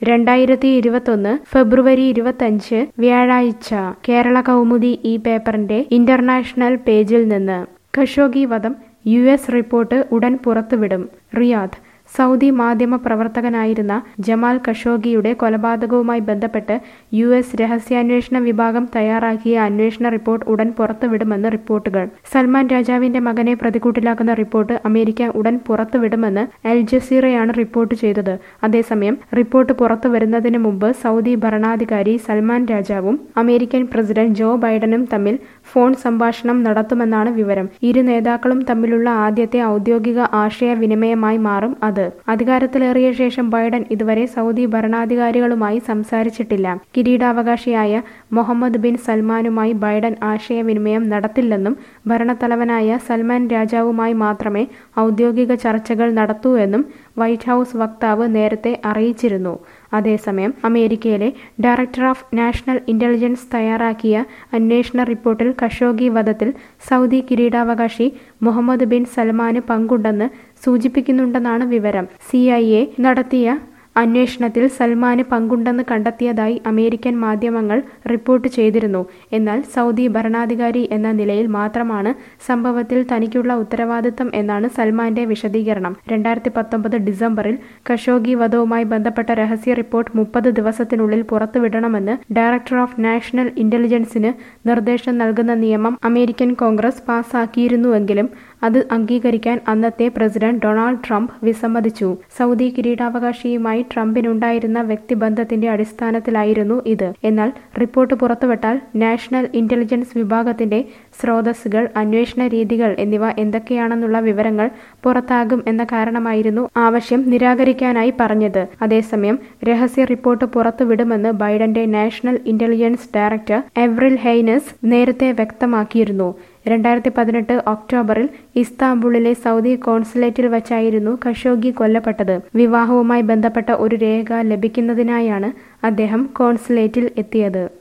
രണ്ടായിരത്തി ഇരുപത്തൊന്ന് ഫെബ്രുവരി ഇരുപത്തഞ്ച് വ്യാഴാഴ്ച കേരള കൗമുദി ഈ പേപ്പറിന്റെ ഇന്റർനാഷണൽ പേജിൽ നിന്ന് ഖഷോഗി വധം യു എസ് റിപ്പോർട്ട് ഉടൻ പുറത്തുവിടും റിയാദ് സൗദി മാധ്യമ പ്രവർത്തകനായിരുന്ന ജമാൽ ഖഷോഗിയുടെ കൊലപാതകവുമായി ബന്ധപ്പെട്ട് യു എസ് രഹസ്യാന്വേഷണ വിഭാഗം തയ്യാറാക്കിയ അന്വേഷണ റിപ്പോർട്ട് ഉടൻ പുറത്തുവിടുമെന്ന് റിപ്പോർട്ടുകൾ സൽമാൻ രാജാവിന്റെ മകനെ പ്രതിക്കൂട്ടിലാക്കുന്ന റിപ്പോർട്ട് അമേരിക്ക ഉടൻ പുറത്തുവിടുമെന്ന് അൽ ജസീറയാണ് റിപ്പോർട്ട് ചെയ്തത് അതേസമയം റിപ്പോർട്ട് പുറത്തു വരുന്നതിന് മുമ്പ് സൗദി ഭരണാധികാരി സൽമാൻ രാജാവും അമേരിക്കൻ പ്രസിഡന്റ് ജോ ബൈഡനും തമ്മിൽ ഫോൺ സംഭാഷണം നടത്തുമെന്നാണ് വിവരം ഇരു നേതാക്കളും തമ്മിലുള്ള ആദ്യത്തെ ഔദ്യോഗിക ആശയവിനിമയമായി മാറും അത് അധികാരത്തിലേറിയ ശേഷം ബൈഡൻ ഇതുവരെ സൗദി ഭരണാധികാരികളുമായി സംസാരിച്ചിട്ടില്ല കിരീടാവകാശിയായ മുഹമ്മദ് ബിൻ സൽമാനുമായി ബൈഡൻ ആശയവിനിമയം നടത്തില്ലെന്നും ഭരണത്തലവനായ സൽമാൻ രാജാവുമായി മാത്രമേ ഔദ്യോഗിക ചർച്ചകൾ നടത്തൂ എന്നും വൈറ്റ് ഹൌസ് വക്താവ് നേരത്തെ അറിയിച്ചിരുന്നു അതേസമയം അമേരിക്കയിലെ ഡയറക്ടർ ഓഫ് നാഷണൽ ഇന്റലിജൻസ് തയ്യാറാക്കിയ അന്വേഷണ റിപ്പോർട്ടിൽ ഖഷോഗി വധത്തിൽ സൗദി കിരീടാവകാശി മുഹമ്മദ് ബിൻ സൽമാന് പങ്കുണ്ടെന്ന് സൂചിപ്പിക്കുന്നുണ്ടെന്നാണ് വിവരം സി നടത്തിയ അന്വേഷണത്തിൽ സൽമാന് പങ്കുണ്ടെന്ന് കണ്ടെത്തിയതായി അമേരിക്കൻ മാധ്യമങ്ങൾ റിപ്പോർട്ട് ചെയ്തിരുന്നു എന്നാൽ സൗദി ഭരണാധികാരി എന്ന നിലയിൽ മാത്രമാണ് സംഭവത്തിൽ തനിക്കുള്ള ഉത്തരവാദിത്തം എന്നാണ് സൽമാന്റെ വിശദീകരണം രണ്ടായിരത്തി പത്തൊമ്പത് ഡിസംബറിൽ ഖഷോഗി വധവുമായി ബന്ധപ്പെട്ട രഹസ്യ റിപ്പോർട്ട് മുപ്പത് ദിവസത്തിനുള്ളിൽ പുറത്തുവിടണമെന്ന് ഡയറക്ടർ ഓഫ് നാഷണൽ ഇന്റലിജൻസിന് നിർദ്ദേശം നൽകുന്ന നിയമം അമേരിക്കൻ കോൺഗ്രസ് പാസാക്കിയിരുന്നുവെങ്കിലും അത് അംഗീകരിക്കാൻ അന്നത്തെ പ്രസിഡന്റ് ഡൊണാൾഡ് ട്രംപ് വിസമ്മതിച്ചു സൗദി കിരീടാവകാശിയുമായി ട്രംപിനുണ്ടായിരുന്ന വ്യക്തിബന്ധത്തിന്റെ അടിസ്ഥാനത്തിലായിരുന്നു ഇത് എന്നാൽ റിപ്പോർട്ട് പുറത്തുവിട്ടാൽ നാഷണൽ ഇന്റലിജൻസ് വിഭാഗത്തിന്റെ സ്രോതസ്സുകൾ അന്വേഷണ രീതികൾ എന്നിവ എന്തൊക്കെയാണെന്നുള്ള വിവരങ്ങൾ പുറത്താകും എന്ന കാരണമായിരുന്നു ആവശ്യം നിരാകരിക്കാനായി പറഞ്ഞത് അതേസമയം രഹസ്യ റിപ്പോർട്ട് പുറത്തുവിടുമെന്ന് ബൈഡന്റെ national intelligence director Avril Haines നേരത്തെ വ്യക്തമാക്കിയിരുന്നു രണ്ടായിരത്തി പതിനെട്ട് ഒക്ടോബറിൽ ഇസ്താംബുളിലെ സൗദി കോൺസുലേറ്റിൽ വച്ചായിരുന്നു ഖഷോഗി കൊല്ലപ്പെട്ടത് വിവാഹവുമായി ബന്ധപ്പെട്ട ഒരു രേഖ ലഭിക്കുന്നതിനായാണ് അദ്ദേഹം കോൺസുലേറ്റിൽ എത്തിയത്